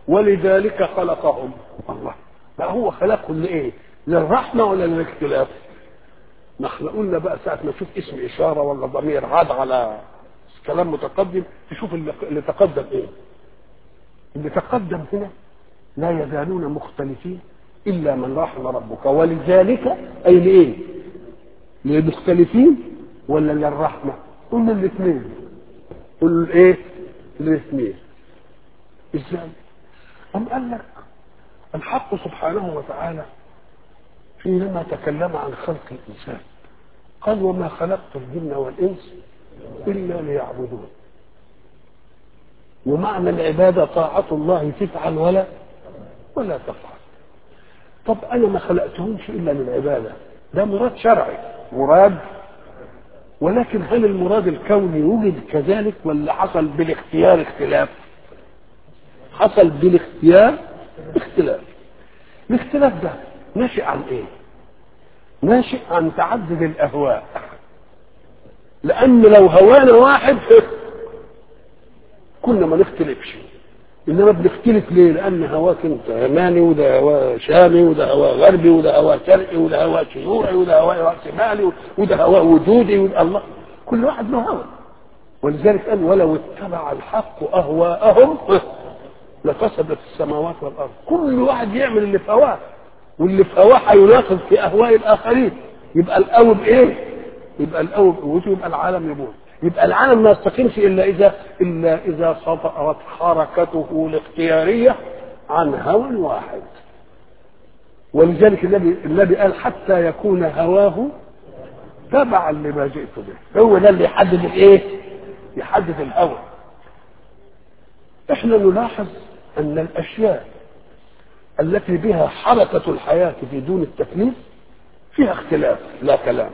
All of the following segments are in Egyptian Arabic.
ولذلك خلقهم الله بقى هو خلقهم لايه للرحمه ولا للاختلاف ما احنا قلنا بقى ساعه ما تشوف اسم اشاره ولا ضمير عاد على كلام متقدم تشوف اللي اللي تقدم ايه اللي تقدم هنا لا يزالون مختلفين الا من رحم ربك ولذلك اي لايه للمختلفين ولا للرحمه قلنا الاثنين قل ايه الاثنين ازاي أم قال لك الحق سبحانه وتعالى حينما تكلم عن خلق الإنسان قال وما خلقت الجن والإنس إلا ليعبدون ومعنى العبادة طاعة الله تفعل ولا ولا تفعل طب أنا ما خلقتهمش إلا للعبادة ده مراد شرعي مراد ولكن هل المراد الكوني وجد كذلك ولا حصل بالاختيار اختلاف حصل بالاختيار اختلاف الاختلاف ده ناشئ عن ايه ناشئ عن تعدد الاهواء لان لو هوانا واحد كنا ما نختلفش انما بنختلف ليه لان هواك انت يماني وده هوا شامي وده هوا غربي وده هوا شرقي وده هوا شيوعي وده هوا راسمالي وده هوا وجودي وده الله كل واحد له هوى ولذلك قال ولو اتبع الحق اهواءهم لفسدت السماوات والارض كل واحد يعمل اللي في هواه واللي في هواه هيناقض في اهواء الاخرين يبقى الاول بايه يبقى الاول بقوته يبقى العالم يموت يبقى العالم ما يستقيمش الا اذا الا اذا صدرت حركته الاختياريه عن هوى واحد ولذلك النبي النبي قال حتى يكون هواه تبعا لما جئت به هو ده اللي يحدد الايه يحدد الهوى احنا نلاحظ ان الاشياء التي بها حركة الحياة في دون التكليف فيها اختلاف لا كلام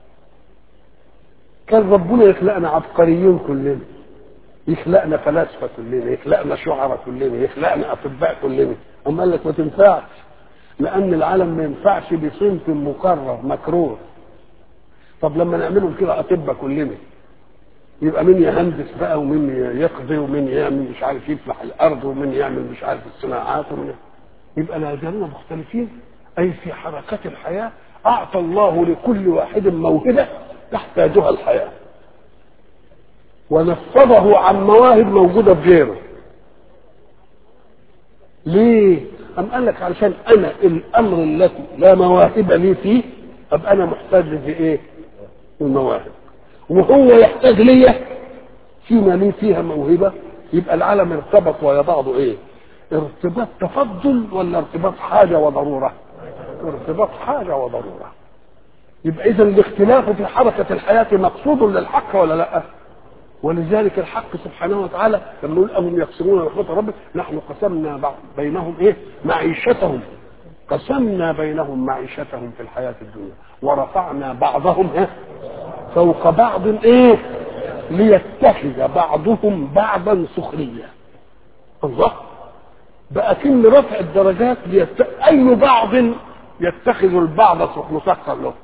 كان ربنا يخلقنا عبقريين كلنا يخلقنا فلاسفة كلنا يخلقنا شعراء كلنا يخلقنا أطباء كلنا أما قال لك ما تنفعش لأن العالم ما ينفعش بصنف مكرر مكروه طب لما نعملهم كده أطباء كلنا يبقى مين يهندس بقى ومين يقضي ومين يعمل مش عارف يفلح الارض ومين يعمل مش عارف الصناعات ومين يبقى لا زالنا مختلفين اي في حركات الحياه اعطى الله لكل واحد موهبه تحتاجها الحياه ونفضه عن مواهب موجوده في غيره ليه؟ أم قال لك علشان أنا الأمر التي لا مواهب لي فيه أبقى أنا محتاج لإيه؟ المواهب وهو يحتاج ليا فيما لي فيها موهبه يبقى العالم ارتبط ويا بعضه ايه؟ ارتباط تفضل ولا ارتباط حاجه وضروره؟ ارتباط حاجه وضروره. يبقى اذا الاختلاف في حركه الحياه مقصود للحق ولا لا؟ ولذلك الحق سبحانه وتعالى لما يقول اهم يقسمون رحمه ربك نحن قسمنا بينهم ايه؟ معيشتهم قسمنا بينهم معيشتهم في الحياه الدنيا ورفعنا بعضهم إيه؟ فوق بعض ايه ليتخذ بعضهم بعضا سخريا الله بقى كل رفع الدرجات ليت... اي بعض يتخذ البعض مسخر له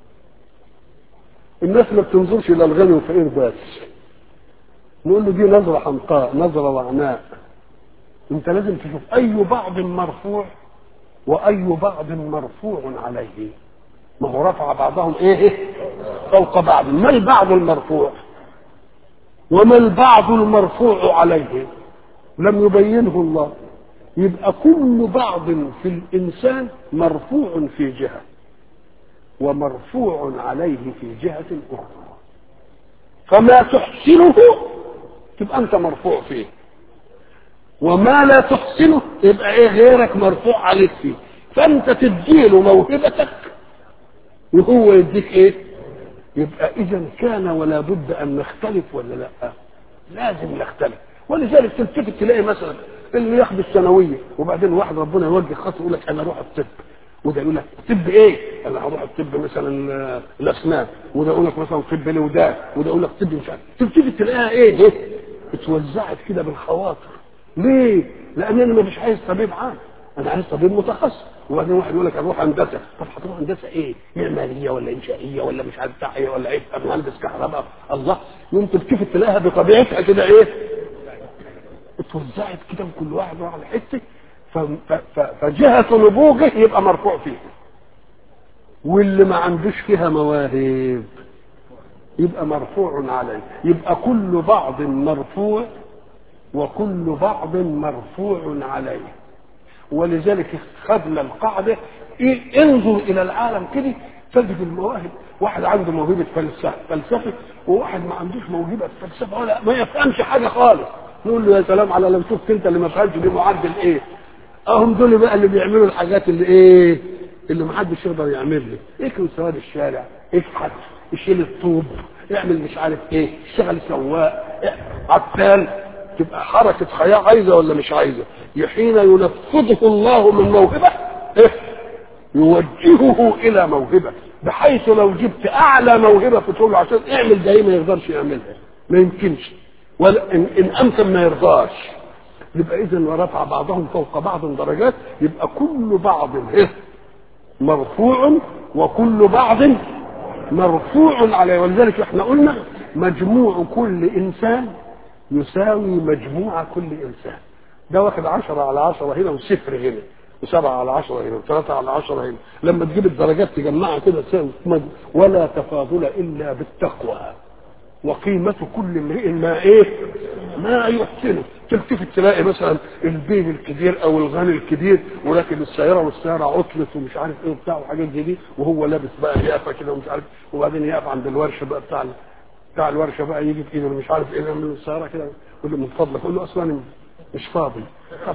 الناس ما بتنظرش الى الغني والفقير بس نقول له دي نظرة حمقاء نظرة وعناء انت لازم تشوف اي بعض مرفوع واي بعض مرفوع عليه ما هو رفع بعضهم ايه فوق بعض ما البعض المرفوع وما البعض المرفوع عليه لم يبينه الله يبقى كل بعض في الانسان مرفوع في جهه ومرفوع عليه في جهه اخرى فما تحسنه تبقى انت مرفوع فيه وما لا تحسنه يبقى ايه غيرك مرفوع عليك فيه فانت تديله موهبتك وهو يديك ايه يبقى اذا كان ولا بد ان نختلف ولا لا لازم نختلف ولذلك تلتفت تلاقي مثلا اللي ياخد الثانويه وبعدين واحد ربنا يوجه خاص يقول لك انا اروح الطب وده يقول لك طب ايه؟ انا هروح الطب مثلا الاسنان وده يقول لك مثلا طب الودان وده يقول لك طب مش عارف تلتفت تلاقيها ايه؟ ايه؟ اتوزعت كده بالخواطر ليه؟ لان انا مش عايز طبيب عام انا عايز طبيب متخصص وبعدين واحد يقول لك اروح هندسه طب هتروح هندسه ايه؟ معماريه ولا انشائيه ولا مش عارف بتاع ايه ولا ايه مهندس كهرباء الله يوم تلتفت تلاقيها بطبيعتها كده ايه؟ وتوزعت كده وكل واحد راح على حته ف- ف- ف- فجهة نبوغه يبقى مرفوع فيه واللي ما عندوش فيها مواهب يبقى مرفوع عليه يبقى كل بعض مرفوع وكل بعض مرفوع عليه ولذلك خدنا القاعدة إيه انظر إلى العالم كده تجد المواهب واحد عنده موهبة فلسفة فلسفة وواحد ما عندوش موهبة فلسفة ولا ما يفهمش حاجة خالص نقول له يا سلام على لو شفت انت اللي ما فهمش دي معدل ايه اهم دول بقى اللي بيعملوا الحاجات اللي ايه اللي ما حدش يقدر يعملها اكل سواد الشارع افحت يشيل الطوب يعمل مش عارف ايه اشتغل سواق عطال تبقى حركة حياة عايزة ولا مش عايزة حين ينفذه الله من موهبة إيه؟ يوجهه إلى موهبة بحيث لو جبت أعلى موهبة في تقول له عشان اعمل ده ما يقدرش يعملها ما يمكنش ولا إن, إن أمكن ما يرضاش يبقى إذا ورفع بعضهم فوق بعض درجات يبقى كل بعض إيه؟ مرفوع وكل بعض مرفوع عليه ولذلك احنا قلنا مجموع كل انسان يساوي مجموع كل انسان ده واخد عشرة على عشرة هنا وصفر هنا وسبعة على عشرة هنا وثلاثة على عشرة هنا لما تجيب الدرجات تجمعها كده تساوي مج- ولا تفاضل إلا بالتقوى وقيمة كل امرئ ما ايه ما يحسنه تلتفت تلاقي مثلا البيه الكبير او الغني الكبير ولكن السيارة والسيارة عطلت ومش عارف ايه وبتاع وحاجات زي دي وهو لابس بقى يقفة كده ومش عارف وبعدين يقف عند الورشة بقى بتاع ال- بتاع الورشة بقى يجي في ايده مش عارف ايه يعمل له السيارة كده يقول له من فضلك يقول له اصلا أنا مش فاضي طب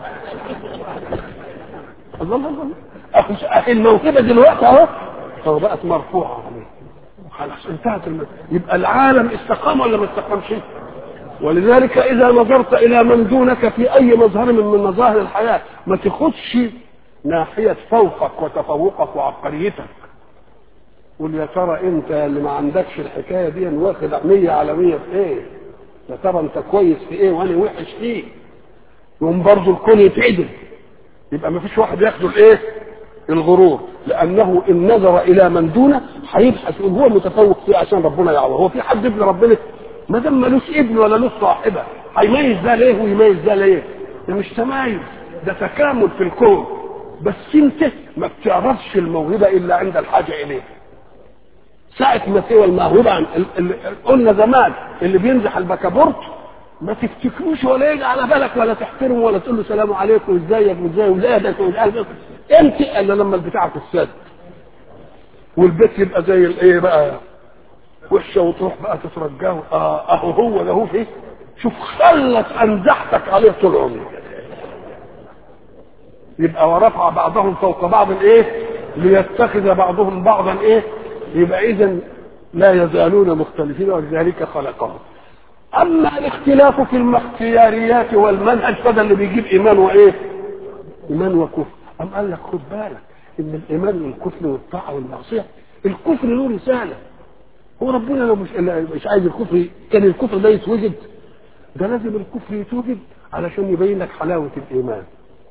الله الله الله اخو اخي الموهبة دلوقتي اهو اهو بقت مرفوعة عليه خلاص انتهت الم... يبقى العالم استقام ولا ما استقامش ولذلك اذا نظرت الى من دونك في اي مظهر من من مظاهر الحياه ما تاخدش ناحيه فوقك وتفوقك وعبقريتك قول يا ترى انت اللي ما عندكش الحكايه دي واخد 100 على 100 في ايه؟ يا ترى انت كويس في ايه وانا وحش فيه؟ يقوم برضه الكون يتعدل يبقى ما فيش واحد ياخده الايه؟ الغرور لانه ان نظر الى من دونه هيبحث يقول هو متفوق فيه عشان ربنا يعوضه هو في حد ابن ربنا ما دام ملوش ابن ولا له صاحبه هيميز ده ليه ويميز ده ليه ده مش تمايز ده تكامل في الكون بس انت ما بتعرفش الموهبه الا عند الحاجه اليه ساعة ما سوى الموهبة عن ال- ال- قلنا زمان اللي بينزح البكابورت ما تفتكروش ولا يجي على بالك ولا تحترمه ولا تقول له سلام عليكم وازيك وازاي ولادك وازيك انت الا لما البتاع تسد والبيت يبقى زي الايه بقى وحشه وتروح بقى تترجاه اه اهو هو ده هو فيه شوف خلت انزحتك عليه طول عمرك يبقى ورفع بعضهم فوق بعض ايه ليتخذ بعضهم بعضا ايه يبقى اذا لا يزالون مختلفين ولذلك خلقهم اما الاختلاف في الاختياريات والمنهج فده اللي بيجيب ايمان وايه ايمان وكفر ام قال لك خد بالك ان الايمان والكفر والطاعه والمعصيه الكفر له رساله هو ربنا لو مش مش عايز الكفر كان الكفر ده يتوجد ده لازم الكفر يتوجد علشان يبين لك حلاوه الايمان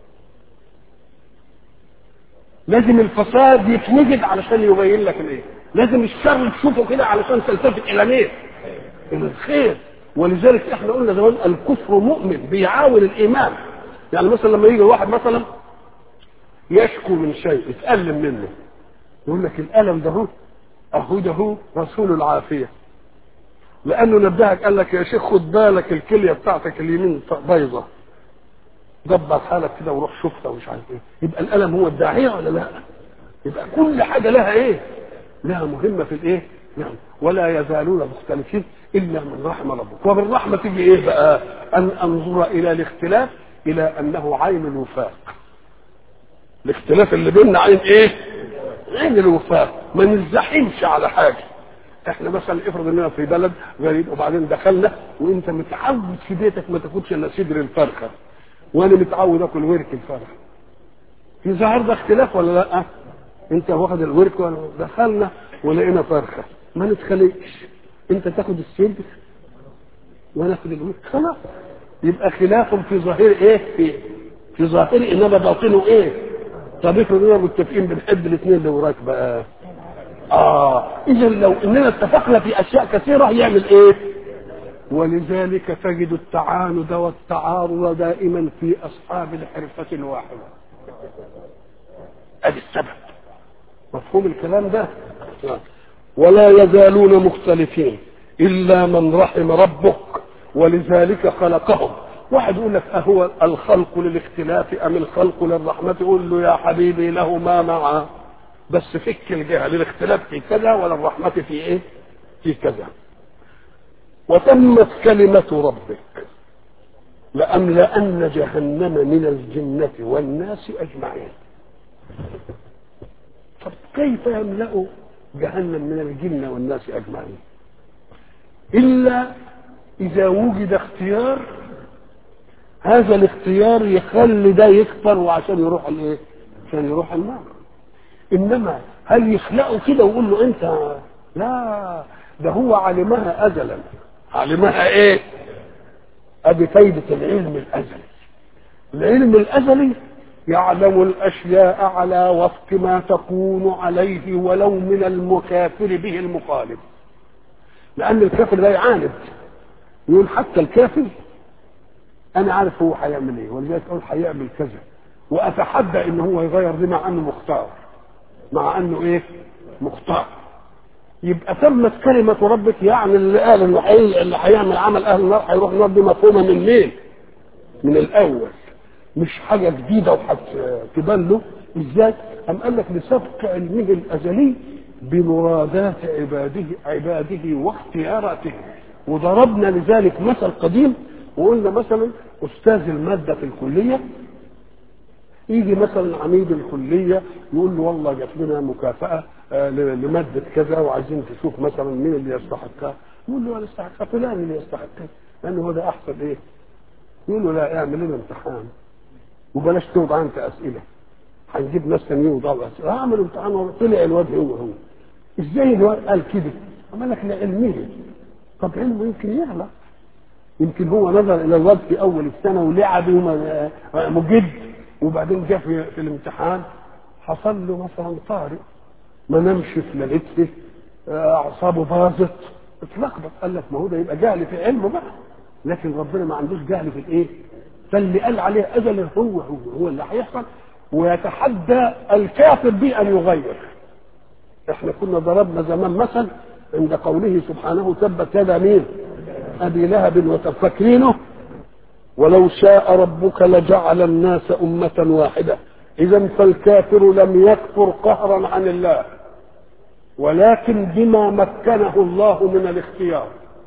لازم الفساد يتوجد علشان يبين لك الايه لازم الشر تشوفه كده علشان تلتفت الى مين الى الخير ولذلك احنا قلنا زمان الكفر مؤمن بيعاون الايمان يعني مثلا لما يجي واحد مثلا يشكو من شيء يتألم منه يقول لك الألم ده هو أهو ده هو رسول العافية لأنه نبهك قال لك يا شيخ خد بالك الكلية بتاعتك اليمين بيضة ظبط حالك كده وروح شوفها ومش عارف ايه يبقى الألم هو الداعية ولا لا؟ يبقى كل حاجة لها ايه؟ لها مهمة في الايه؟ نعم ولا يزالون مختلفين إلا من رحم ربك وبالرحمة تيجي ايه بقى؟ أن أنظر إلى الاختلاف إلى أنه عين الوفاق الاختلاف اللي بيننا عين ايه؟ عين الوفاق ما نزحمش على حاجه احنا مثلا افرض اننا في بلد غريب وبعدين دخلنا وانت متعود في بيتك ما تاكلش الا صدر الفرخه وانا متعود اكل ورك الفرخه في ظهر ده اختلاف ولا لا؟ انت واخد الورك ولا دخلنا ولقينا فرخه ما نتخلقش انت تاخد الصدر وانا اخد الورك خلاص يبقى خلاف في ظاهر ايه؟ في في ظاهر انما باطنه ايه؟ طب افرض اننا متفقين بنحب الاثنين اللي وراك بقى اه اذا لو اننا اتفقنا في اشياء كثيره يعمل ايه ولذلك تجد التعاند والتعارض دائما في اصحاب الحرفه الواحده ادي السبب مفهوم الكلام ده ولا يزالون مختلفين الا من رحم ربك ولذلك خلقهم واحد يقول لك أهو الخلق للاختلاف أم الخلق للرحمة يقول له يا حبيبي له ما معه بس فك الجهة للاختلاف في كذا وللرحمة في إيه في كذا وتمت كلمة ربك لأملأن جهنم من الجنة والناس أجمعين طب كيف يملأ جهنم من الجنة والناس أجمعين إلا إذا وجد اختيار هذا الاختيار يخلي ده يكفر وعشان يروح الايه؟ عشان يروح النار. انما هل يخلقه كده ويقول له انت لا ده هو علمها ازلا علمها ايه؟ ادي فايدة العلم الازلي. العلم الازلي يعلم الاشياء على وفق ما تكون عليه ولو من المكافر به المخالف. لان الكافر لا يعاند يقول حتى الكافر انا عارف هو هيعمل ايه ولذلك اقول هيعمل كذا واتحدى ان هو يغير دي مع انه مختار مع انه ايه مختار يبقى تمت كلمة ربك يعني اللي قال انه حي... اللي هيعمل عمل اهل النار هيروح النار دي مفهومة من مين؟ من الاول مش حاجة جديدة وهتبان له ازاي؟ أم قال لك لسبق علمه الازلي بمرادات عباده عباده واختياراته وضربنا لذلك مثل قديم وقلنا مثلا استاذ الماده في الكليه يجي مثلا عميد الكليه يقول له والله جات لنا مكافاه لماده كذا وعايزين تشوف مثلا مين اللي يستحقها يقول له انا استحقها فلان اللي يستحقها لانه هو ده احسن ايه يقول له لا اعمل لنا امتحان وبلاش توضع انت اسئله هنجيب ناس تانيين يوضعوا اسئله اعمل امتحان طلع الواد هو هو ازاي الواد قال كده؟ عمل لك لعلمه طب علمه يمكن يعلى يمكن هو نظر الى الواد في اول السنه ولعب مجد وبعدين جه في, في الامتحان حصل له مثلا طارئ ما نامش في ليلته اعصابه باظت اتلخبط قال لك ما هو ده يبقى جهل في علمه بقى لكن ربنا ما عندوش جهل في الايه فاللي قال عليه اجل هو هو هو اللي هيحصل ويتحدى الكافر به ان يغير احنا كنا ضربنا زمان مثل عند قوله سبحانه تبت يدا مين ابي لهب وتفكرينه ولو شاء ربك لجعل الناس امه واحده اذا فالكافر لم يكفر قهرا عن الله ولكن بما مكنه الله من الاختيار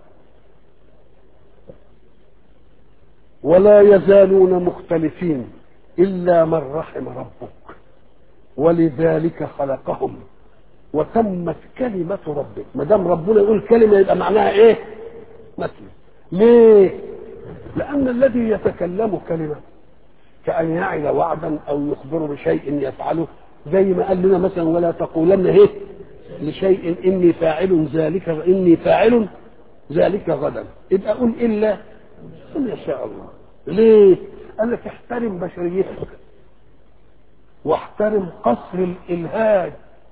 ولا يزالون مختلفين الا من رحم ربك ولذلك خلقهم وتمت كلمة ربك ما دام ربنا يقول كلمة يبقى معناها ايه؟ مثل ليه؟ لأن الذي يتكلم كلمة كأن يعد وعدا أو يخبر بشيء يفعله زي ما قال لنا مثلا ولا تقولن ايه؟ لشيء إني فاعل ذلك إني فاعل ذلك غدا يبقى قل إلا إن يشاء الله ليه؟ قال لك احترم بشريتك واحترم قصر الإلهاج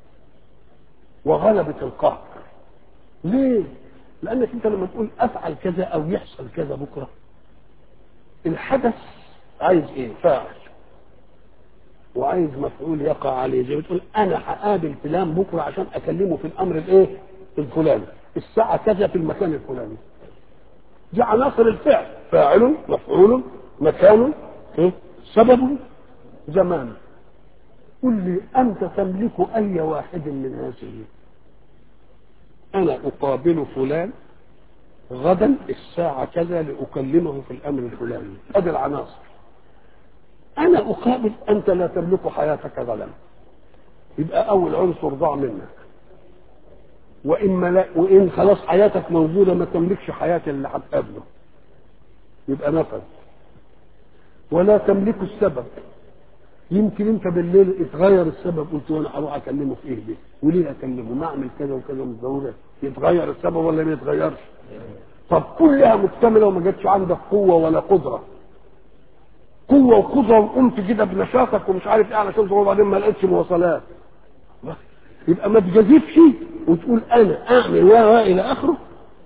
وغلبة القهر ليه لانك انت لما تقول افعل كذا او يحصل كذا بكره الحدث عايز ايه فاعل وعايز مفعول يقع عليه زي ما تقول انا هقابل فلان بكره عشان اكلمه في الامر الايه الفلاني الساعه كذا في المكان الفلاني دي عناصر الفعل فاعل مفعول مكان سبب زمان قل لي أنت تملك أي واحد من هذه أنا أقابل فلان غدا الساعة كذا لأكلمه في الأمر الفلاني هذه العناصر أنا أقابل أنت لا تملك حياتك غدا يبقى أول عنصر ضاع منك وإن, لا وإن خلاص حياتك موجودة ما تملكش حياة اللي هتقابله يبقى نفذ ولا تملك السبب يمكن انت بالليل اتغير السبب قلت وانا هروح اكلمه في ايه دي وليه اكلمه ما اعمل كذا وكذا من ضروري يتغير السبب ولا ما يتغيرش طب كلها مكتمله وما جاتش عندك قوه ولا قدره قوه وقدره وقمت كده بنشاطك ومش عارف ايه علشان تقول وبعدين ما لقيتش مواصلات يبقى ما تجازفش وتقول انا اعمل و الى اخره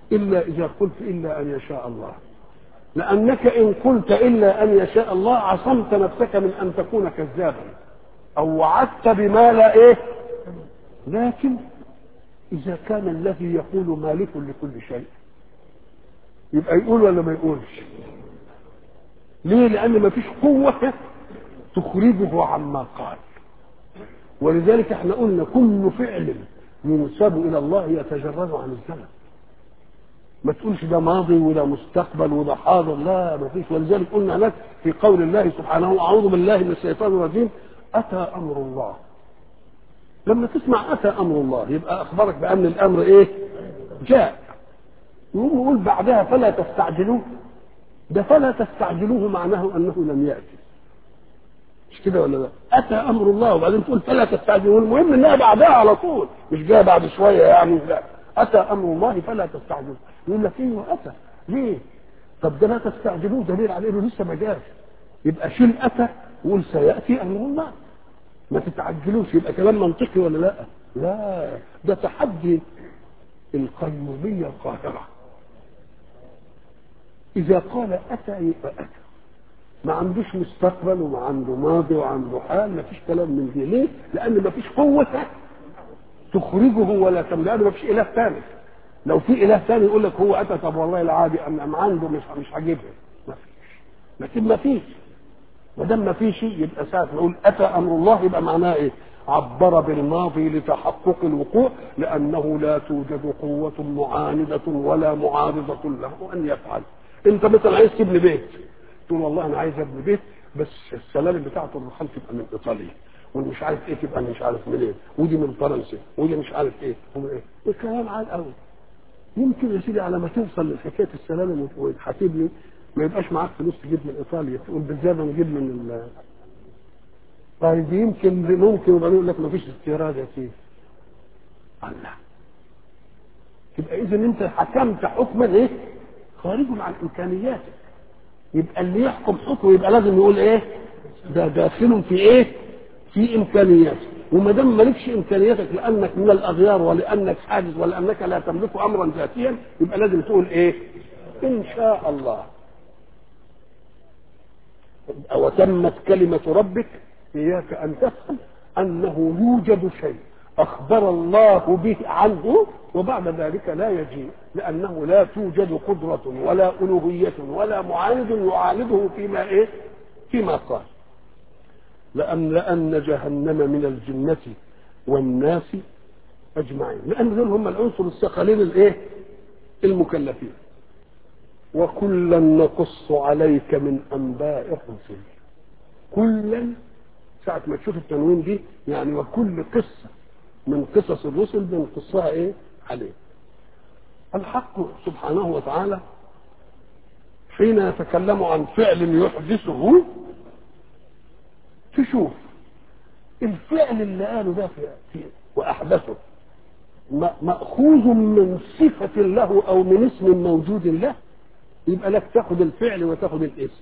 إلا إذا قلت إلا أن يشاء الله لأنك إن قلت إلا أن يشاء الله عصمت نفسك من أن تكون كذابا أو وعدت بما لا إيه لكن إذا كان الذي يقول مالك لكل شيء يبقى يقول ولا ما يقولش ليه لأن ما فيش قوة تخرجه عما قال ولذلك احنا قلنا كل فعل ينسب إلى الله يتجرد عن الزمن ما تقولش ده ماضي وده مستقبل وده حاضر لا ما فيش ولذلك قلنا هناك في قول الله سبحانه اعوذ بالله من الشيطان الرجيم اتى امر الله لما تسمع اتى امر الله يبقى اخبرك بان الامر ايه جاء يقوم يقول بعدها فلا تستعجلوه ده فلا تستعجلوه معناه انه لم ياتي مش كده ولا لا اتى امر الله وبعدين تقول فلا تستعجلوه المهم انها بعدها على طول مش جايه بعد شويه يعني لا اتى امر الله فلا تستعجلوه يقول لك ايه اتى ليه طب ده لا تستعجلوه دليل على انه لسه ما جاش يبقى شيل اتى وقول سياتي امر الله ما تتعجلوش يبقى كلام منطقي ولا لا لا ده تحدي القيوميه القاهره اذا قال اتى يبقى اتى ما عندوش مستقبل وما عنده ماضي وعنده حال ما فيش كلام من دي ليه لان ما فيش قوه تخرجه ولا تملأه ما فيش اله ثاني لو في اله ثاني يقول لك هو اتى طب والله العادي ام عنده مش مش عاجبها ما فيش لكن ما فيش ما دام ما فيش يبقى ساعه نقول اتى امر الله يبقى معناه ايه؟ عبر بالماضي لتحقق الوقوع لانه لا توجد قوه معانده ولا معارضه له ان يفعل انت مثلا عايز تبني بيت تقول والله انا عايز ابني بيت بس السلالم بتاعته الرخام تبقى من ايطاليا ومش عارف ايه تبقى مش عارف منين ودي من فرنسا ودي مش عارف ايه ومن ايه الكلام عال قوي يمكن يا سيدي على ما توصل لحكايه السلالم وتحاسبني ما يبقاش معاك فلوس تجيب من ايطاليا تقول بالزياده نجيب من ال طيب يمكن ممكن وبعدين يقول لك ما فيش استيراد يا سيدي الله تبقى اذا انت حكمت حكما ايه خارج عن امكانياتك يبقى اللي يحكم حكم يبقى لازم يقول ايه ده داخل في ايه في امكانياته وما دام مالكش امكانياتك لانك من الاغيار ولانك حاجز ولانك لا تملك امرا ذاتيا يبقى لازم تقول ايه ان شاء الله وتمت كلمة ربك إياك أن تفهم أنه يوجد شيء أخبر الله به عنه وبعد ذلك لا يجيء لأنه لا توجد قدرة ولا ألوهية ولا معاند يعانده فيما إيه فيما قال لأملأن جهنم من الجنة والناس أجمعين لأن دول هم العنصر الثقلين الإيه المكلفين وكلا نقص عليك من أنباء الرسل كلا ساعة ما تشوف التنوين دي يعني وكل قصة من قصص الرسل بنقصها ايه عليه الحق سبحانه وتعالى حين يتكلم عن فعل يحدثه تشوف الفعل اللي قاله ده في, في واحدثه ماخوذ من صفه له او من اسم موجود له يبقى لك تاخذ الفعل وتاخذ الاسم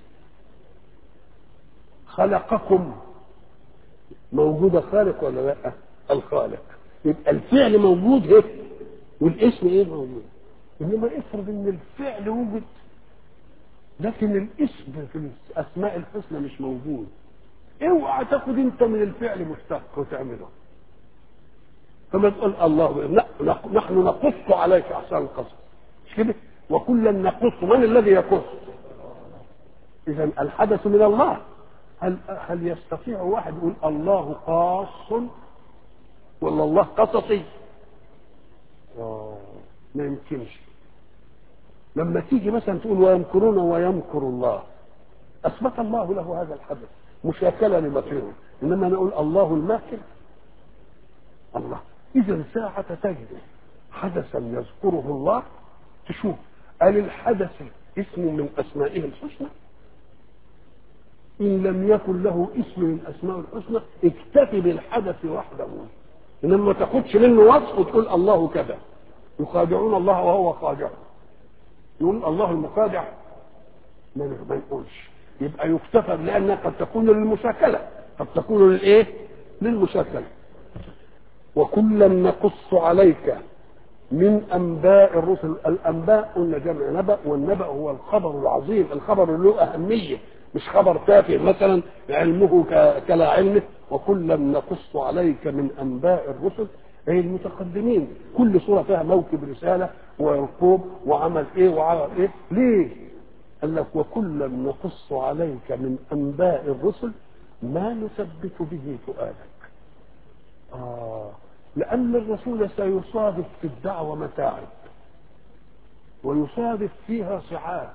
خلقكم موجود خالق ولا لا الخالق يبقى الفعل موجود هيك والاسم ايه موجود انما افرض ان الفعل وجد لكن الاسم في الاسماء الحسنى مش موجود اوعى تاخد انت من الفعل مشتق وتعمله فما تقول الله نحن نقص عليك احسن القصص مش كده وكلا نقص من الذي يقص اذا الحدث من الله هل هل يستطيع واحد يقول الله قاص ولا الله قصصي ما يمكنش لما تيجي مثلا تقول ويمكرون ويمكر الله اثبت الله له هذا الحدث مشاكله لمكره انما نقول الله الماكر الله اذا ساعه تجد حدثا يذكره الله تشوف هل الحدث اسم من اسمائه الحسنى ان لم يكن له اسم من اسماء الحسنى اكتفي بالحدث وحده انما ما تاخدش منه وصف وتقول الله كذا يخادعون الله وهو خادع يقول الله المخادع ما نقولش يبقى يكتفى لانها قد تكون للمشاكله قد تكون للايه للمشاكله وكلا نقص عليك من انباء الرسل الانباء قلنا جمع نبأ والنبأ هو الخبر العظيم الخبر له اهميه مش خبر تافه مثلا علمه ك- كلا علمه وكلا نقص عليك من انباء الرسل اي المتقدمين كل سوره فيها موكب رساله وعقوب وعمل ايه وعمل ايه ليه؟ قال لك وكلا نقص عليك من انباء الرسل ما نثبت به فؤادك آه لأن الرسول سيصادف في الدعوة متاعب ويصادف فيها صعاب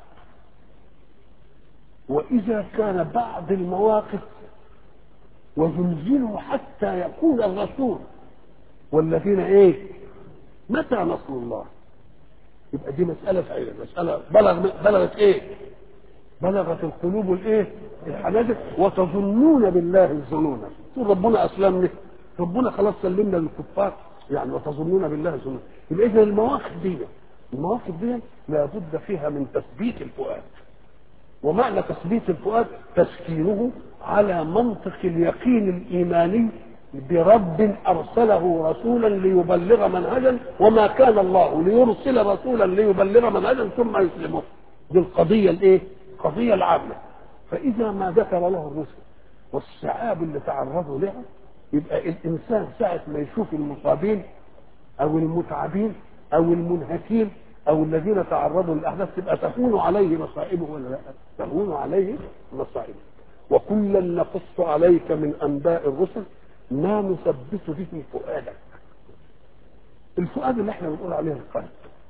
وإذا كان بعض المواقف وزلزلوا حتى يقول الرسول والذين ايه متى نصر الله يبقى دي مسألة فعلا مسألة بلغ بلغت ايه بلغت القلوب الايه الحناجر وتظنون بالله الظنون تقول ربنا اسلمنا ربنا خلاص سلمنا للكفار يعني وتظنون بالله الظنون يبقى اذا المواقف دي المواقف دي لابد فيها من تثبيت الفؤاد ومعنى تثبيت الفؤاد تسكينه على منطق اليقين الايماني برب ارسله رسولا ليبلغ منهجا وما كان الله ليرسل رسولا ليبلغ منهجا ثم يسلمه دي القضيه الايه؟ القضيه العامه فاذا ما ذكر له الرسل والصعاب اللي تعرضوا لها يبقى الانسان ساعه ما يشوف المصابين او المتعبين او المنهكين او الذين تعرضوا للاحداث تبقى تهون عليه مصائبه ولا لا؟ تهون عليه مصائبه وكلا نقص عليك من انباء الرسل ما نثبت به فؤادك الفؤاد اللي احنا بنقول عليه القلب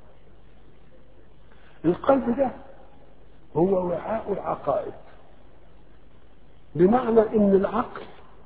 القلب ده هو وعاء العقائد بمعنى ان العقل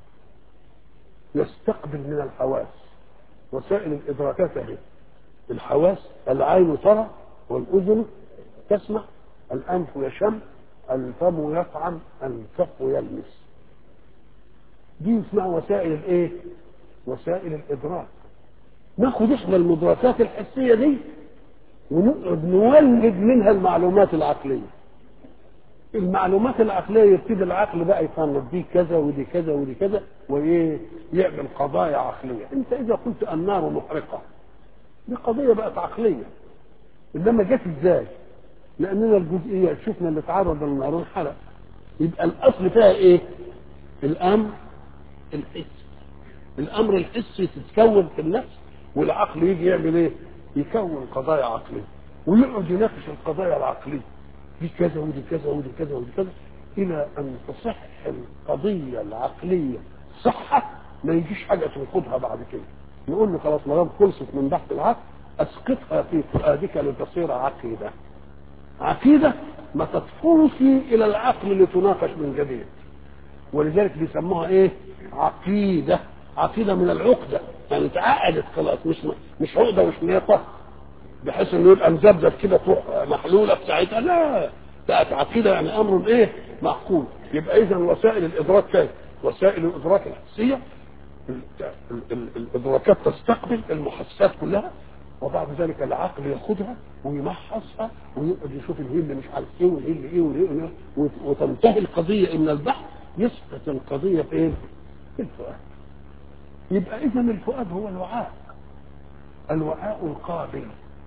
يستقبل من الحواس وسائل الادراكات اهي الحواس العين ترى والاذن تسمع الانف يشم الفم يطعم الكف يلمس دي اسمها وسائل الايه وسائل الادراك ناخد احنا المدركات الحسيه دي ونقعد نولد منها المعلومات العقليه المعلومات العقليه يبتدي العقل بقى يفند دي كذا ودي كذا ودي كذا وايه يعمل قضايا عقليه انت اذا قلت النار محرقه دي قضيه بقت عقليه انما جت ازاي لاننا الجزئيه شفنا اللي تعرض للنار انحرق يبقى الاصل فيها ايه الامر الحسي الامر الحسي تتكون في النفس والعقل يجي يعمل ايه يكون قضايا عقليه ويقعد يناقش القضايا العقليه دي كذا ودي كذا ودي كذا ودي كذا الى ان تصح القضيه العقليه صحه ما يجيش حاجه تنقضها بعد كده نقول له خلاص ما دام خلصت من بحث العقل اسقطها في فؤادك لتصير عقيده عقيده ما تطفوش الى العقل لتناقش من جديد ولذلك بيسموها ايه عقيده عقيده من العقده يعني اتعقدت خلاص مش مش عقده مش نيطه بحيث انه يبقى مذبذب كده تروح محلوله في ساعتها لا بقت عقيده يعني امر ايه معقول يبقى اذا وسائل الادراك كانت وسائل الادراك الحسيه ال- ال- ال- الادراكات تستقبل المحسات كلها وبعد ذلك العقل ياخدها ويمحصها ويقعد يشوف الهيل مش عارف ايه والهيل ايه والهيل ايه وت- وتنتهي القضيه من البحث يسقط القضيه في ايه؟ في الفؤاد يبقى اذا الفؤاد هو الوعاء الوعاء القابل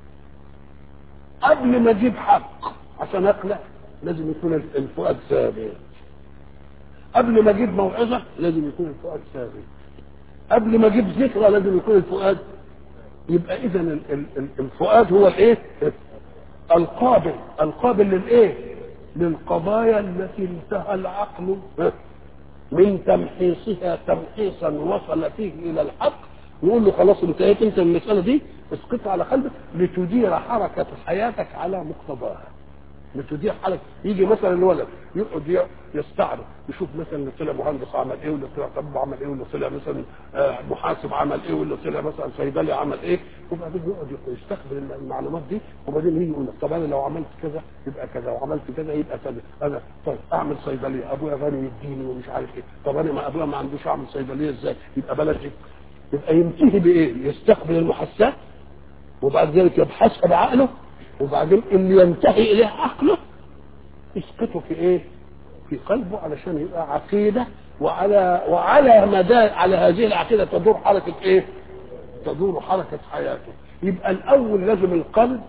قبل ما اجيب حق عشان اقلع لازم يكون الفؤاد ثابت قبل ما اجيب موعظه لازم يكون الفؤاد ثابت قبل ما اجيب ذكرى لازم يكون الفؤاد يبقى اذا ال- ال- ال- الفؤاد هو الايه القابل القابل للايه للقضايا التي انتهى العقل من تمحيصها تمحيصا وصل فيه الى الحق يقول له خلاص انتهيت انت من المساله دي اسقطها على قلبك لتدير حركه حياتك على مقتضاها لتدير حركه يجي مثلا الولد يقعد ي- يستعرض يشوف مثلا اللي طلع مهندس عمل ايه واللي طلع طبيب عمل ايه واللي طلع مثلا آه، محاسب عمل ايه واللي طلع مثلا صيدلي عمل ايه وبعدين يقعد يستقبل المعلومات دي وبعدين يجي يقول لك طب انا لو عملت كذا يبقى كذا وعملت كذا يبقى كذا انا طيب اعمل صيدليه ابويا غني يديني ومش عارف ايه طب انا ما ابويا ما عندوش اعمل صيدليه ازاي يبقى بلاش دي. يبقى ينتهي بايه يستقبل المحسات وبعد ذلك يبحثها بعقله وبعدين اللي ينتهي اليه عقله يسقطه في ايه؟ في قلبه علشان يبقى عقيده وعلى وعلى مدى على هذه العقيده تدور حركه ايه؟ تدور حركه حياته يبقى الاول لازم القلب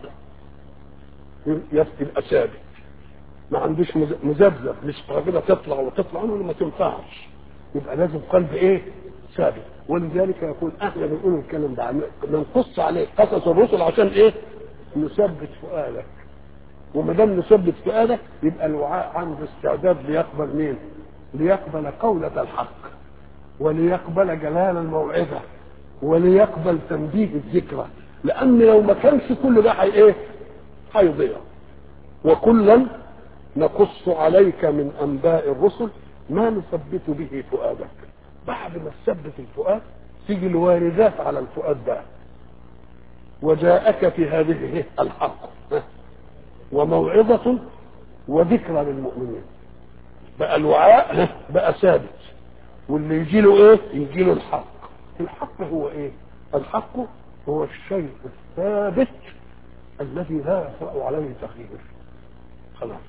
يبقى ثابت ما عندوش مذبذب مش كده تطلع وتطلع ولا ما تنفعش يبقى لازم قلب ايه ثابت ولذلك يقول احنا بنقول الكلام ده ننقص عليه قصص الرسل عشان ايه نثبت فؤادك وما دام نثبت فؤادك يبقى الوعاء عنده استعداد ليقبل مين ليقبل قولة الحق وليقبل جلال الموعظة وليقبل تنبيه الذكرى لان لو ما كانش كل ده هي ايه هيضيع وكلا نقص عليك من انباء الرسل ما نثبت به فؤادك بعد ما تثبت الفؤاد تيجي الواردات على الفؤاد ده وجاءك في هذه الحق وموعظة وذكرى للمؤمنين بقى الوعاء بقى ثابت واللي يجي له ايه يجي له الحق الحق هو ايه الحق هو الشيء الثابت الذي لا يطرأ عليه تغيير خلاص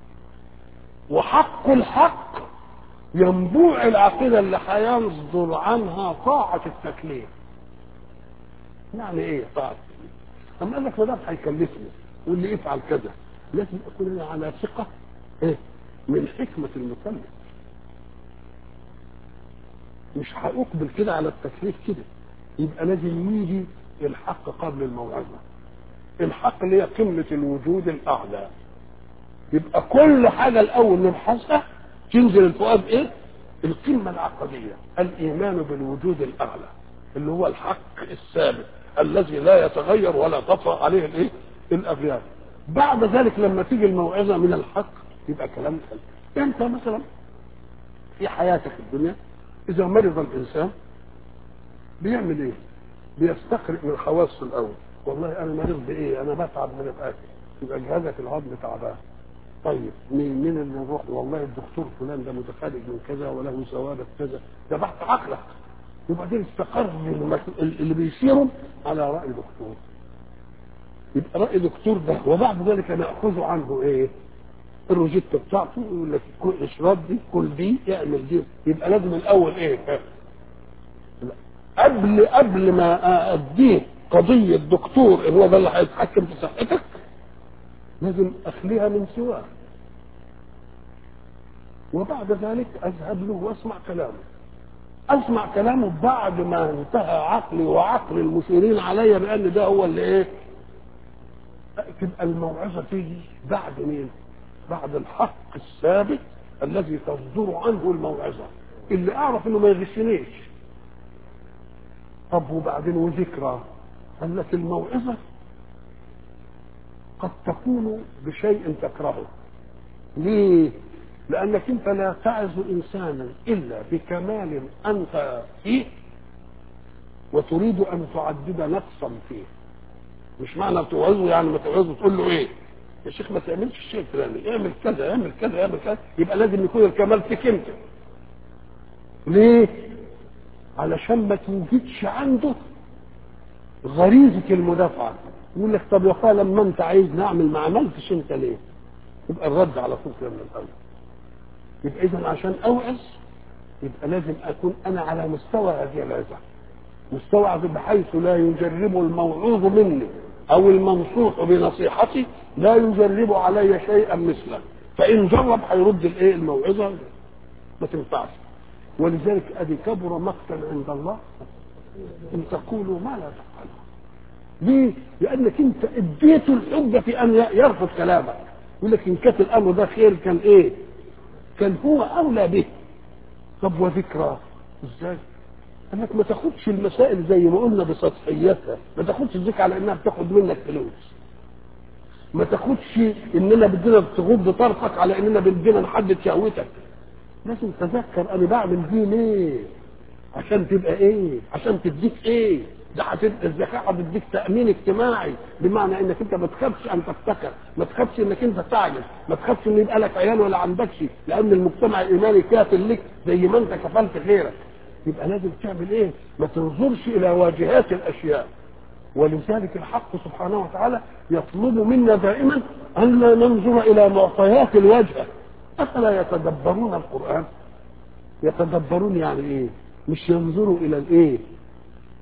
وحق الحق ينبوع العقيدة اللي هينصدر عنها طاعة التكليف يعني ايه طاعة التكليف اما قال لك ما دام هيكلفني واللي يفعل كذا لازم اكون انا على ثقة ايه من حكمة المكلف مش هأقبل كده على التكليف كده يبقى لازم يجي الحق قبل الموعظة الحق اللي هي قمة الوجود الأعلى يبقى كل حاجة الأول نبحثها تنزل الفؤاد إيه؟ القمة العقدية الإيمان بالوجود الأعلى اللي هو الحق الثابت الذي لا يتغير ولا تطرأ عليه الإيه؟ الأبيات بعد ذلك لما تيجي الموعظة من الحق يبقى كلام حلو أنت مثلا في حياتك الدنيا إذا مرض الإنسان بيعمل إيه؟ بيستقرئ من حواسه الأول والله انا مريض بايه انا بتعب من الاكل يبقى جهازك الهضم تعبان طيب مين مين اللي نروح والله الدكتور فلان ده متخرج من كذا وله ثوابت كذا ده بحث عقلك وبعدين استقر اللي بيسيروا على راي دكتور يبقى راي دكتور ده وبعد ذلك ناخذ عنه ايه الروجيتا بتاعته يقول لك كل اشرب دي كل دي اعمل دي يبقى لازم الاول ايه قبل قبل ما اديه قضية دكتور هو ده اللي هيتحكم في صحتك لازم اخليها من سواه وبعد ذلك اذهب له واسمع كلامه اسمع كلامه بعد ما انتهى عقلي وعقل المشيرين علي بان ده هو اللي ايه تبقى الموعظه تيجي بعد مين بعد الحق الثابت الذي تصدر عنه الموعظه اللي اعرف انه ما يغشنيش طب وبعدين وذكرى قال لك الموعظة قد تكون بشيء تكرهه ليه لأنك أنت لا تعظ إنسانا إلا بكمال أنت فيه وتريد أن تعدد نقصا فيه مش معنى توعظه يعني ما توعظه تقول له إيه يا شيخ ما تعملش الشيء الفلاني اعمل كذا اعمل كذا اعمل كذا يبقى لازم يكون الكمال فيك انت ليه علشان ما توجدش عنده غريزة المدافعة يقول لك طب يا اخويا لما انت عايز نعمل ما عملتش انت ليه؟ يبقى الرد على طول كده من الاول. يبقى اذا عشان اوعظ يبقى لازم اكون انا على مستوى هذه العظة. مستوى بحيث لا يجرب الموعوظ مني او المنصوح بنصيحتي لا يجرب علي شيئا مثله فان جرب هيرد الايه الموعظه ما تنفعش ولذلك ادي كبر مقتا عند الله ان تقولوا ما لا تفعلون ليه؟ لانك انت اديته الحجه في ان يرفض كلامك يقول لك ان كان الامر ده خير كان ايه؟ كان هو اولى به طب وذكرى ازاي؟ انك ما تاخدش المسائل زي ما قلنا بسطحيتها ما تاخدش الذكر على انها بتاخد منك فلوس ما تاخدش اننا بدنا تغض طرفك على اننا بدنا نحدد شهوتك لازم تذكر انا بعمل دي ليه عشان تبقى ايه عشان تديك ايه ده هتبقى الزكاه هتديك تامين اجتماعي بمعنى انك انت ما تخافش ان تفتكر ما تخافش انك انت تعجز ما تخافش ان يبقى لك عيال ولا عندكش لان المجتمع الايماني كافل لك زي ما انت كفلت غيرك يبقى لازم تعمل ايه ما تنظرش الى واجهات الاشياء ولذلك الحق سبحانه وتعالى يطلب منا دائما ان لا ننظر الى معطيات الواجهه افلا يتدبرون القران يتدبرون يعني ايه مش ينظروا الى الايه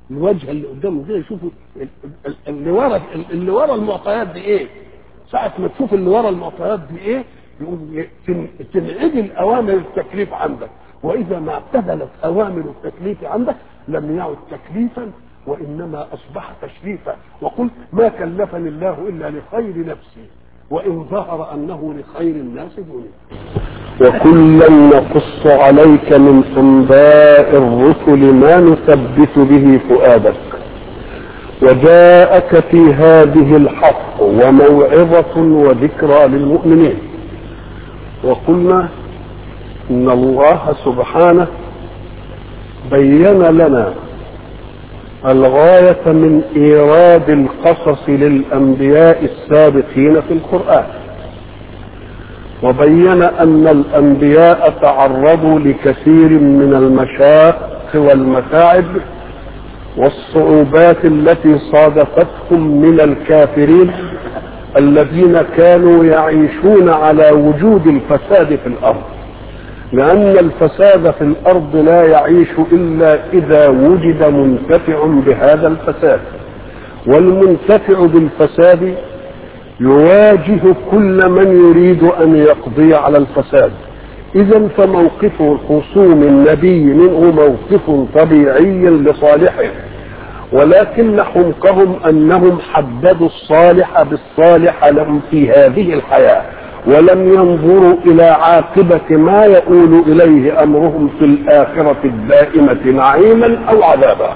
الوجه اللي قدامه كده يشوفوا اللي ورا اللي ورا المعطيات دي ايه ساعة ما تشوف اللي ورا المعطيات دي ايه يقوم تنعدل اوامر التكليف عندك واذا ما اعتدلت اوامر التكليف عندك لم يعد تكليفا وانما اصبح تشريفا وقل ما كلفني الله الا لخير نفسي وان ظهر انه لخير الناس دوني وكلا نقص عليك من انباء الرسل ما نثبت به فؤادك وجاءك في هذه الحق وموعظة وذكرى للمؤمنين وقلنا ان الله سبحانه بين لنا الغاية من إيراد القصص للأنبياء السابقين في القرآن وبين أن الأنبياء تعرضوا لكثير من المشاق والمتاعب والصعوبات التي صادفتهم من الكافرين الذين كانوا يعيشون على وجود الفساد في الأرض لأن الفساد في الأرض لا يعيش إلا إذا وجد منتفع بهذا الفساد والمنتفع بالفساد يواجه كل من يريد أن يقضي على الفساد إذا فموقف خصوم النبي منه موقف طبيعي لصالحه ولكن حمقهم أنهم حددوا الصالح بالصالح لهم في هذه الحياة ولم ينظروا إلى عاقبة ما يؤول إليه أمرهم في الآخرة الدائمة نعيما أو عذابا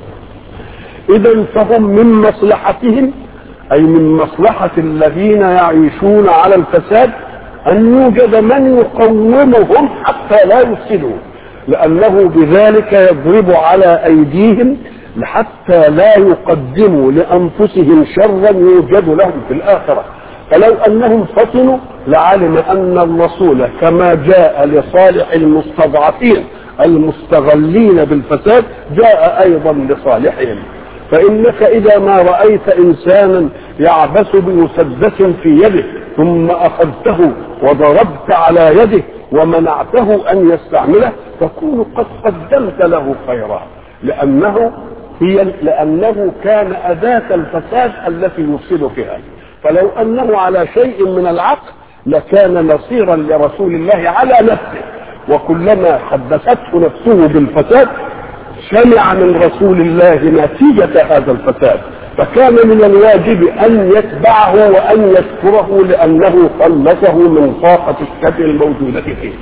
إذا فهم من مصلحتهم أي من مصلحة الذين يعيشون على الفساد أن يوجد من يقومهم حتى لا يفسدوا لأنه بذلك يضرب على أيديهم حتى لا يقدموا لأنفسهم شرا يوجد لهم في الآخرة فلو أنهم فطنوا لعلم أن الرسول كما جاء لصالح المستضعفين المستغلين بالفساد جاء أيضا لصالحهم فإنك إذا ما رأيت إنسانا يعبث بمسدس في يده ثم أخذته وضربت على يده ومنعته أن يستعمله تكون قد قدمت له خيرا لأنه هي لأنه كان أداة الفساد التي يفسد فيها فلو أنه على شيء من العقل لكان نصيرا لرسول الله على نفسه وكلما حدثته نفسه بالفساد سمع من رسول الله نتيجة هذا الفساد فكان من الواجب أن يتبعه وأن يذكره لأنه خلصه من طاقة الشر الموجودة فيه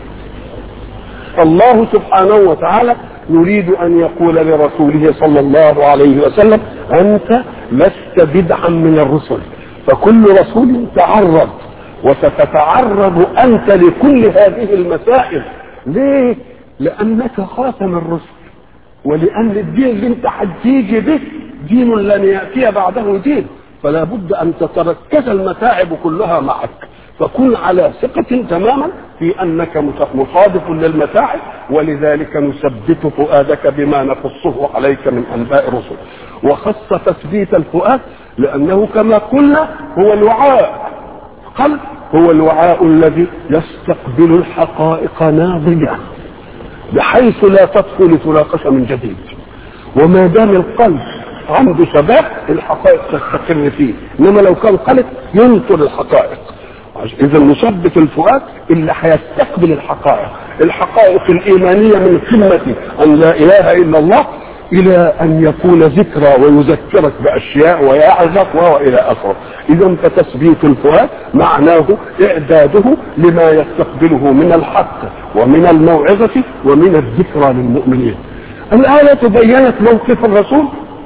الله سبحانه وتعالى يريد أن يقول لرسوله صلى الله عليه وسلم أنت لست بدعا من الرسل فكل رسول تعرض وستتعرض أنت لكل هذه المسائل ليه؟ لأنك خاتم الرسل ولأن الدين اللي أنت هتيجي به دين لن يأتي بعده دين فلا بد أن تتركز المتاعب كلها معك فكن على ثقة تماما في أنك مصادف للمتاعب ولذلك نثبت فؤادك بما نقصه عليك من أنباء الرسل وخص تثبيت الفؤاد لأنه كما قلنا هو الوعاء قلب هو الوعاء الذي يستقبل الحقائق ناضجة بحيث لا تطفو لتناقش من جديد وما دام القلب عنده ثبات الحقائق تستقر فيه انما لو كان قلق ينطر الحقائق اذا نثبت الفؤاد اللي هيستقبل الحقائق الحقائق الايمانيه من قمه ان لا اله الا الله الى ان يكون ذكرى ويذكرك باشياء ويعظك والى اخره اذا فتثبيت الفؤاد معناه اعداده لما يستقبله من الحق ومن الموعظه ومن الذكرى للمؤمنين الايه بينت موقف الرسول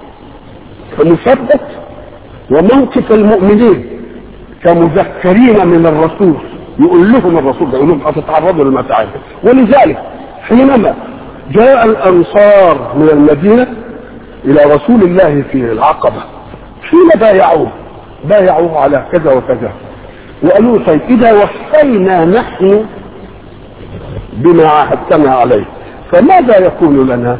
فنثبت وموقف المؤمنين كمذكرين من الرسول يقول لهم الرسول ده يقول لهم هتتعرضوا للمتاعب ولذلك حينما جاء الانصار من المدينه الى رسول الله في العقبه حين بايعوه بايعوه على كذا وكذا وقالوا طيب اذا وفينا نحن بما عاهدتنا عليه فماذا يكون لنا؟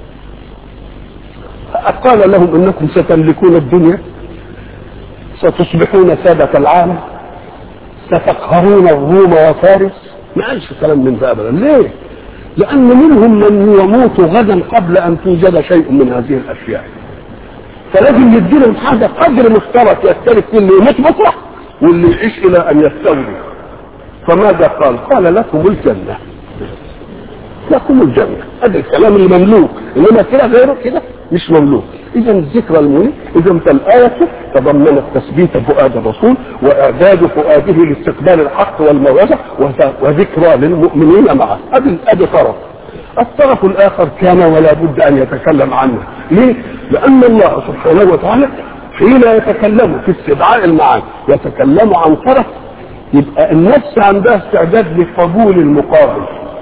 قال لهم انكم ستملكون الدنيا ستصبحون سادة العالم ستقهرون الروم وفارس ما قالش كلام من ده ابدا ليه؟ لأن منهم من يموت غدا قبل أن توجد شيء من هذه الأشياء فلازم يديلهم حاجة قدر مشترك يختلف فيه اللي يموت بكرة واللي يعيش إلى أن يستولي فماذا قال؟ قال لكم الجنة لكم الجنة هذا الكلام المملوك إنما كده غيره كده مش مملوك إذا الذكرى المنيب إذا فالآية تضمنت تثبيت فؤاد الرسول وإعداد فؤاده لاستقبال الحق والموعظة وذكرى للمؤمنين معه هذا هذا طرف الطرف الآخر كان ولا بد أن يتكلم عنه ليه؟ لأن الله سبحانه وتعالى حين يتكلم في استدعاء المعاني يتكلم عن طرف يبقى النفس عندها استعداد لقبول المقابل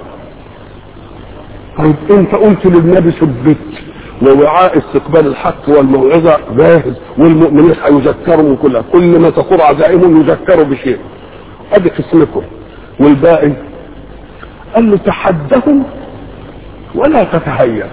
طيب انت قلت للنبي ثبت ووعاء استقبال الحق والموعظه جاهز والمؤمنين هيذكروا من كلها كل ما تقر عزائمهم يذكروا بشيء ادي قسمكم والباقي قال له تحدهم ولا تتهيأ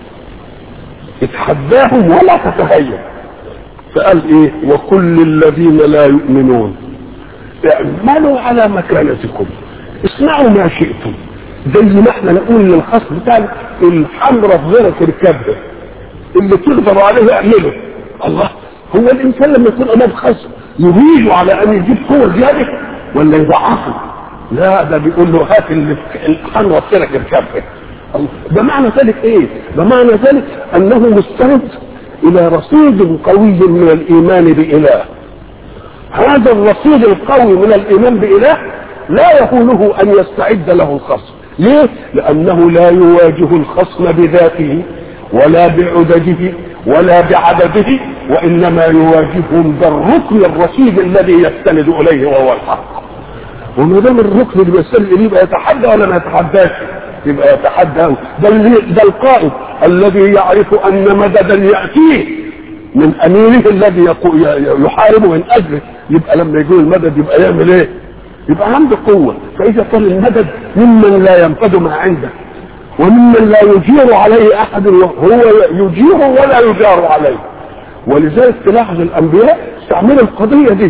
اتحداهم ولا تتهيأ فقال ايه وكل الذين لا يؤمنون اعملوا على مكانتكم اصنعوا ما شئتم زي ما احنا نقول للخصم بتاعنا الحمرة في غيرك اركبها اللي تقدروا عليه اعمله الله هو الانسان لما يكون امام خصم يريد على ان يجيب قوه زياده ولا يضعفه لا ده بيقول له هات الحمرة في غيرك اركبها ده معنى ذلك ايه ده معنى ذلك انه مستند الى رصيد قوي من الايمان باله هذا الرصيد القوي من الايمان باله لا يهونه ان يستعد له الخصم ليه لانه لا يواجه الخصم بذاته ولا بعدده ولا بعدده وانما يواجههم بالركن الرشيد الذي يستند اليه وهو الحق وما دام الركن اللي بيستند اليه يبقى يتحدى ولا ما يتحداش يبقى يتحدى ده ده القائد الذي يعرف ان مددا ياتيه من اميره الذي يحارب من اجله يبقى لما يجي المدد يبقى يعمل ايه؟ يبقى عنده قوه فاذا كان المدد ممن لا ينفذ ما عنده وممن لا يجير عليه احد هو يجير ولا يجار عليه ولذلك تلاحظ الانبياء استعملوا القضيه دي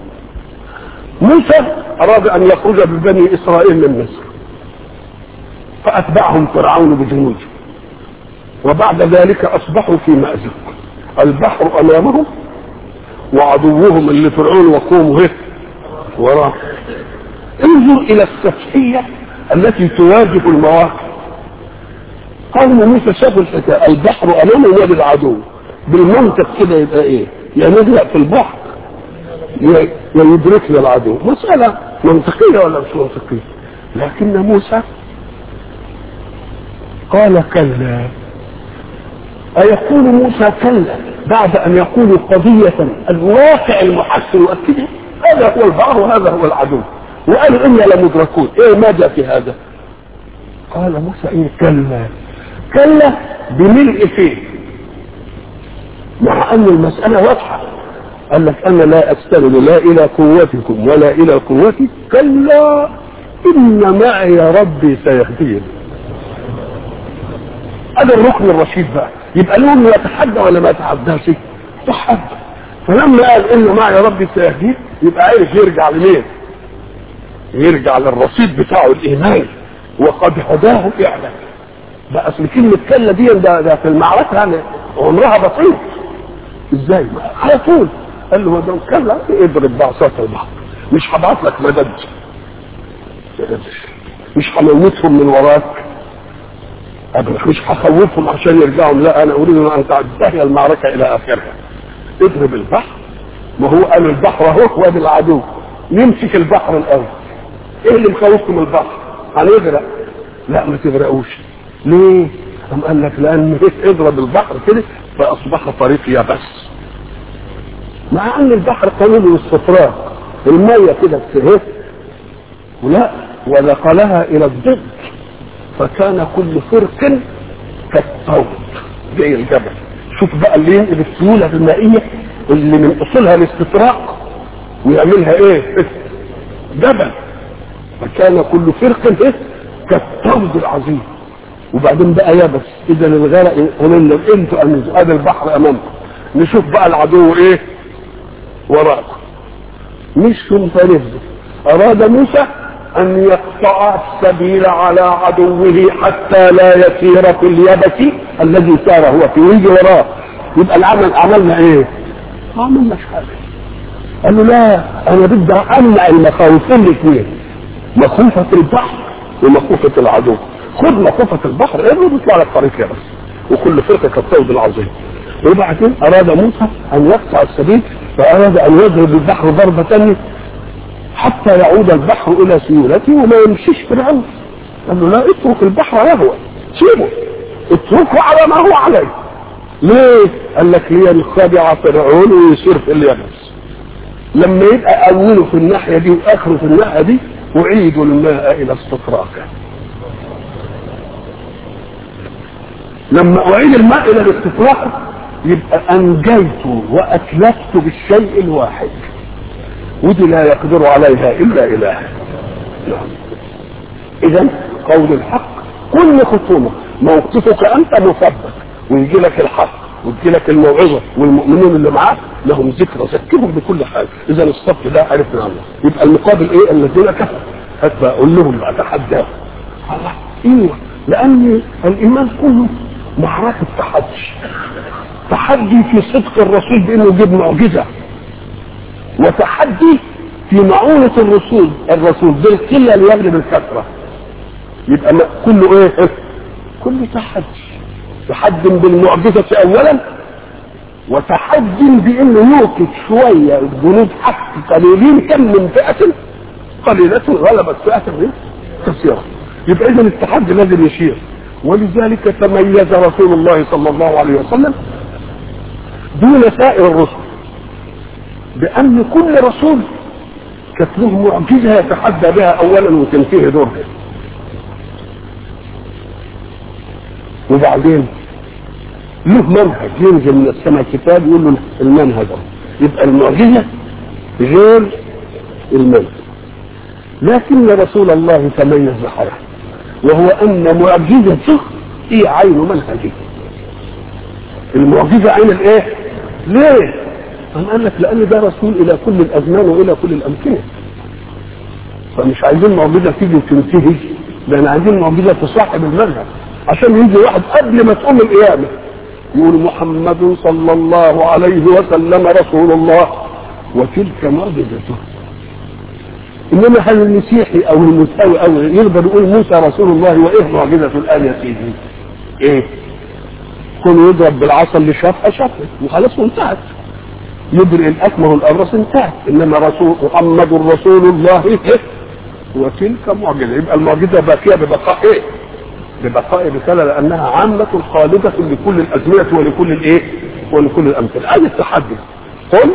موسى اراد ان يخرج ببني اسرائيل من مصر فاتبعهم فرعون بجنوده وبعد ذلك اصبحوا في مازق البحر امامهم وعدوهم اللي فرعون وقومه هيك وراه انظر الى السفحيه التي تواجه المواقف قوم موسى شافوا الحكايه البحر امامه وادي العدو بالمنطق كده يبقى ايه يا نغرق في البحر يا يدركنا العدو مسألة منطقية ولا مش منطقية لكن موسى قال كلا أيقول موسى كلا بعد أن يقول قضية الواقع المحسن يؤكده هذا هو البحر وهذا هو العدو وقالوا إنا لمدركون إيه ماذا في هذا قال موسى إيه كلا كلا بملء فيه مع أن المسألة واضحة قال لك أنا لا أستند لا إلى قوتكم ولا إلى قوتي كلا إن معي ربي سيهدين هذا الركن الرشيد بقى يبقى لهم يتحدى ولا ما يتحداش تحدى فلما قال إن معي ربي سيهدين يبقى عارف يرجع لمين يرجع للرصيد بتاعه الإيماني وقد هداه فعلا بقى اصل كلمة كلا دي ده, ده في المعركة يعني عمرها بسيط ازاي على طول قال له ده كلا اضرب بعصاك البحر مش هبعت لك مدد مش هموتهم من وراك أبدا مش هخوفهم عشان يرجعوا لا انا اريد ان تنتهي المعركه الى اخرها اضرب البحر ما هو قال البحر اهو وادي العدو نمسك البحر الاول ايه اللي مخوفكم البحر هنغرق لا ما تغرقوش ليه؟ قام قال لك لان اضرب البحر كده فاصبح طريق يابس مع ان البحر قانون الاستطراق الميه كده بتهف ولا ونقلها الى الضد فكان كل فرق كالطود زي الجبل شوف بقى اللي ينقل السيوله المائيه اللي من اصولها الاستطراق ويعملها ايه؟ جبل فكان كل فرق ايه؟ كالطود العظيم وبعدين بقى يابس اذا الغرق قلنا انتوا هذا البحر امامكم نشوف بقى العدو ايه وراءكم مش ثم فنزل اراد موسى ان يقطع السبيل على عدوه حتى لا يسير في اليبس الذي سار هو فيه ويجي وراه يبقى العمل عملنا ايه؟ ما عملناش حاجه قال له لا انا بدي امنع المخاوفين الاثنين مخوفة البحر ومخوفة العدو خد مخوفة البحر ارمي بيطلع لك طريق يا بس وكل فرقة كالطود العظيم وبعدين اراد موسى ان يقطع السبيل فاراد ان يضرب البحر ضربة ثانية حتى يعود البحر الى سيولته وما يمشيش فرعون قال له لا اترك البحر يهوى سيبه اتركه على ما هو عليه ليه؟ قال لك لينخدع فرعون ويصير في اليابس لما يبقى اوله في الناحيه دي واخره في الناحيه دي اعيدوا الماء الى استطراقه لما اعيد الماء الى الاستطراق يبقى انجيت واتلفت بالشيء الواحد ودي لا يقدر عليها الا اله اذا قول الحق كل خصومه موقفك انت مثبت ويجي لك الحق وتجي لك الموعظه والمؤمنين اللي معاك لهم ذكرى ذكرهم بكل حاجه اذا الصف ده عرفنا الله يبقى المقابل ايه الذين كفروا حتى اقول لهم اتحداهم الله ايوه لان الايمان كله معركه تحدي تحدي في صدق الرسول بانه يجيب معجزه وتحدي في معونة الرسول الرسول بالقلة ليغلب الكثرة يبقى كله ايه كله تحدي تحد بالمعجزة اولا وتحد بانه يوقف شوية جنود حق قليلين كم من فئة قليلة غلبت فئة كثيرة يبقى اذا التحدي لازم يشير ولذلك تميز رسول الله صلى الله عليه وسلم دون سائر الرسل بان كل رسول كانت له معجزه يتحدى بها اولا وتنتهي دورها وبعدين له منهج ينزل من السماء كتاب يقول له المنهج يبقى المعجزه غير المنهج لكن رسول الله تميز بحاجه وهو ان معجزته هي عين منهجه المعجزه عين الايه ليه أم قال لك لأن ده رسول إلى كل الأزمان وإلى كل الأمكنة فمش عايزين معجزة تيجي وتنتهي لأن عايزين معجزة تصاحب المنهج عشان يجي واحد قبل ما تقوم القيامة يقول محمد صلى الله عليه وسلم رسول الله وتلك معجزته انما هل المسيحي او المساوي او يقدر يقول موسى رسول الله وايه معجزته الان يا سيدي؟ ايه؟ كونه يضرب بالعصا اللي شافها شافها وخلاص وانتهت يبرئ الاكمه والابرص انتهت انما رسول محمد رسول الله إيه؟ وتلك معجزه يبقى المعجزه باقيه ببقاء ايه؟ ببقاء رساله لانها عامه خالده لكل الازمنه ولكل الايه؟ ولكل الامثله هذا التحدي قل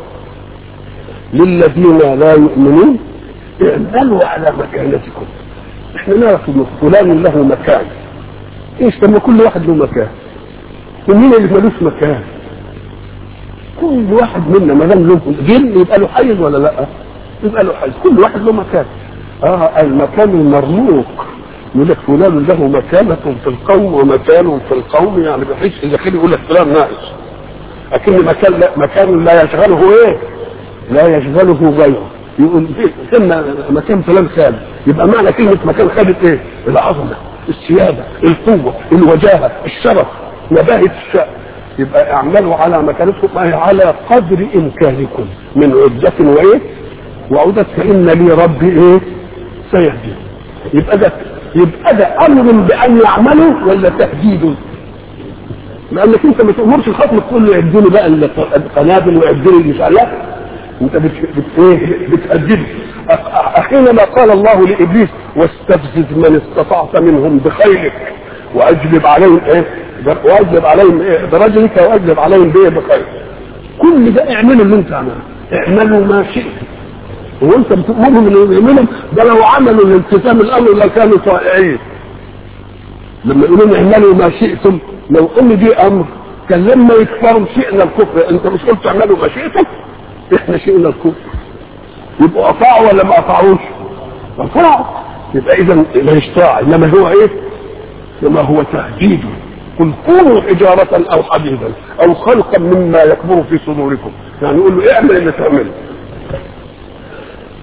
للذين لا يؤمنون اعملوا على مكانتكم احنا نعرف ان فلان له مكان ايش لما كل واحد له مكان ومين اللي ملوش مكان كل واحد منا ما دام له جن يبقى له حيز ولا لا؟ يبقى له حيز كل واحد له مكان اه المكان المرموق يقول لك فلان له مكانة في القوم ومكان في القوم يعني بحيث اذا كان يقول لك فلان ناقص لكن مكان لا مكان لا يشغله ايه؟ لا يشغله غيره يقول ثم مكان فلان خالد يبقى معنى كلمة مكان خالد ايه؟ العظمة السيادة القوة الوجاهة الشرف نباهة الشأن يبقى اعملوا على مكانتكم أي على قدر إمكانكم من عدة وإيه وعدة فإن لي ربي إيه سيهدي يبقى ده يبقى ده أمر بأن يعملوا ولا تهديد لأنك أنت ما تأمرش الخصم تقول له يديني بقى القنابل ويديني اللي لا أنت بت بت إيه بتهدده حينما قال الله لإبليس واستفزز من استطعت منهم بخيرك واجلب عليهم ايه واجلب عليهم ايه برجلك واجلب عليهم بايه بخير كل ده اعملوا اللي انت عمله اعملوا ما شئتم وانت بتؤمرهم انهم يعملوا ده لو عملوا الالتزام الامر لكانوا طائعين لما يقولون اعملوا ما شئتم لو ان دي امر كان لما يكفروا شئنا الكفر انت مش قلت اعملوا ما شئتم احنا شئنا الكفر يبقوا اطاعوا ولا ما اطاعوش اطاعوا يبقى اذا لا يشطاع انما هو ايه انما هو تهديد قل كونوا حجارة او حديدا او خلقا مما يكبر في صدوركم يعني يقول له اعمل اللي تعمله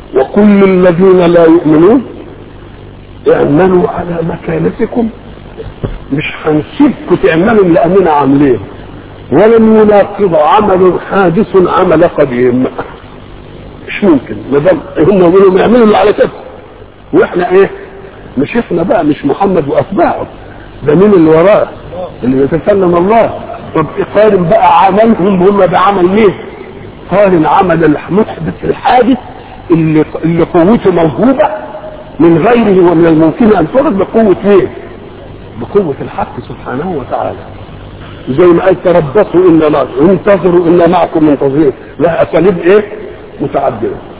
وكل الذين لا يؤمنون اعملوا على مكانتكم مش هنسيبكم تعملوا اللي امنا عاملين ولن يناقض عمل حادث عمل قديم مش ممكن ما دام هم يقولوا يعملوا اللي على كده واحنا ايه مش احنا بقى مش محمد واتباعه ده مين اللي وراه اللي يتكلم الله طب قارن بقى عملهم هم بعمل مين قارن عمل المحدث الحادث اللي اللي قوته موهوبه من غيره ومن الممكن ان ترد بقوه مين بقوه الحق سبحانه وتعالى زي ما قال تربصوا ان لا انتظروا ان معكم منتظرين لها اساليب ايه متعدده